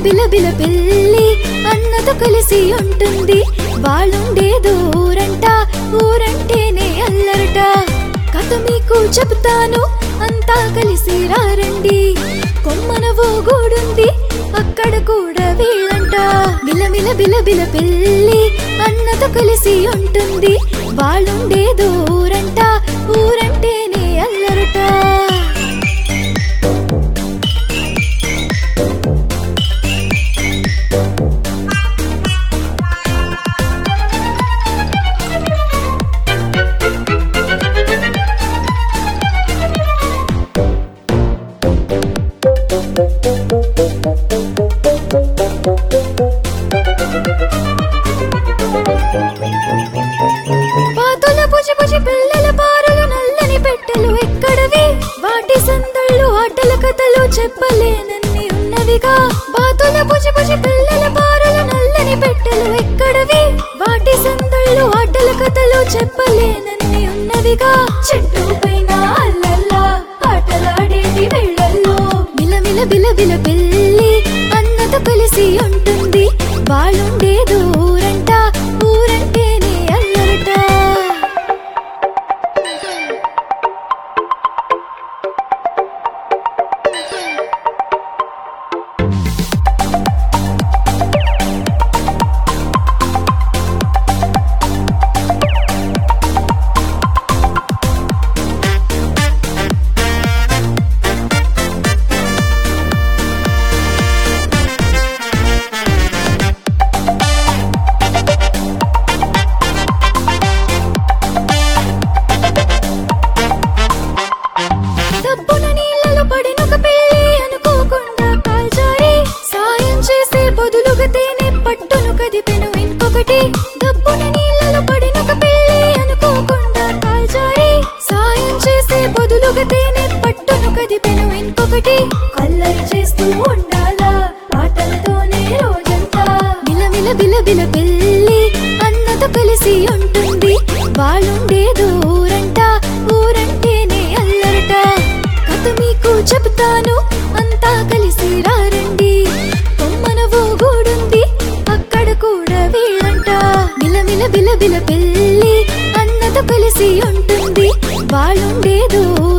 బిల బిల పెళ్ళి అన్నతో కలిసి ఉంటుంది వాళ్ళుండేదో ఊరంట ఊరంటేనే అల్లరట కథ మీకు చెబుతాను అంతా కలిసి రారండి కొమ్మన ఓ గూడుంది అక్కడ కూడా వీళ్ళంట బిలమిల బిల బిల పెళ్ళి అన్నతో కలిసి ఉంటుంది వాళ్ళుండేదో ఊరంట ఊరంటేనే అల్లరట పాతుల పుచి పుచి పిల్లల పారులు నల్లని పెట్టెలు ఎక్కడవి వాటి సందళ్ళు ఆటల కథలు చెప్పలేనన్ని ఉన్నవిగా బాతుల పుచి పుచి పిల్లల పారులు నల్లని పెట్టెలు ఎక్కడవి వాటి సందళ్ళు ఆటల కథలు చెప్పలేనన్ని ఉన్నవిగా చెట్టు పైన అల్లల్లా ఆటలాడేది వెళ్ళల్లో మిలమిల బిల బిల పెళ్ళి అన్నతో కలిసి ఉంటుంది వాళ్ళుండేదో ఊరంట ఊరంటేనే అల్లరట డబ్బున నీళ్ళలో పడినొక పెళ్ళి అనుకోకుండా కాల్చారి సాయం చేసే బదులుగా తేనె పట్టును కదిపెను ఇంకొకటి డబ్బున నీళ్ళలో పడినొక పెళ్ళి అనుకోకుండా కాల్చారి సాయం చేసే బదులుగా తేనె పట్టును కదిపెను ఇంకొకటి కల్లరి చేస్తూ ఉండాలా ఆటలతోనే రోజంతా మిలమిల బిల బిల పెళ్ళి అన్నతో కలిసి ఉంటుంది వాళ్ళుండేదో ఊరంట ఊరంటేనే అల్లరట కథ మీకు చెబుతాను అంతా కలిసి రారండి కొమ్మన ఓ గూడుంది అక్కడ కూడా వీళ్ళంట మిలమిల బిల బిల పెళ్ళి అన్నతో కలిసి ఉంటుంది వాళ్ళుండేదో